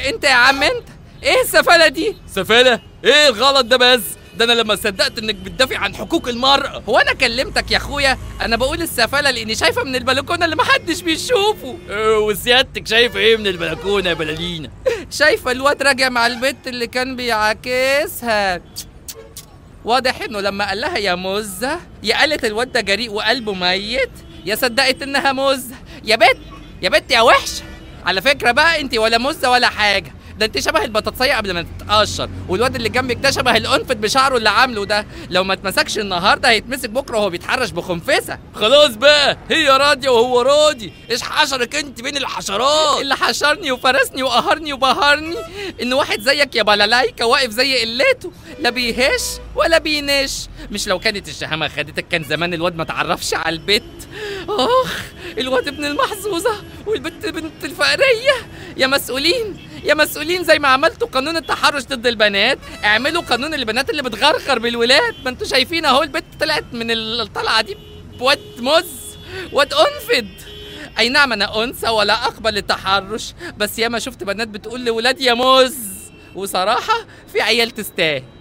انت يا عم انت ايه السفالة دي سفالة ايه الغلط ده بس ده انا لما صدقت انك بتدافع عن حقوق المرأة هو انا كلمتك يا اخويا انا بقول السفالة لاني شايفة من البلكونة اللي محدش بيشوفه إيه، وسيادتك شايفة ايه من البلكونة يا بلالينا شايفة الواد راجع مع البت اللي كان بيعاكسها واضح انه لما قال لها يا مزة يا قالت الواد ده جريء وقلبه ميت يا صدقت انها مزة يا بت يا بت يا وحشة على فكرة بقى انت ولا مزة ولا حاجة ده انت شبه البطاطسية قبل ما تتقشر والواد اللي جنبك ده شبه الانفت بشعره اللي عامله ده لو ما اتمسكش النهارده هيتمسك بكره وهو بيتحرش بخنفسه خلاص بقى هي راضية وهو راضي ايش حشرك انت بين الحشرات اللي حشرني وفرسني وقهرني وبهرني ان واحد زيك يا بلالايكا واقف زي قلته لا بيهش ولا بينش مش لو كانت الشهامه خدتك كان زمان الواد ما تعرفش على البت اخ الواد ابن المحظوظه والبت بنت الفقريه يا مسؤولين يا مسؤولين زي ما عملتوا قانون التحرش ضد البنات اعملوا قانون البنات اللي بتغرغر بالولاد ما انتوا شايفين اهو البت طلعت من الطلعه دي بواد مز واد انفد اي نعم انا انثى ولا اقبل التحرش بس ياما شفت بنات بتقول لولاد يا مز وصراحه في عيال تستاهل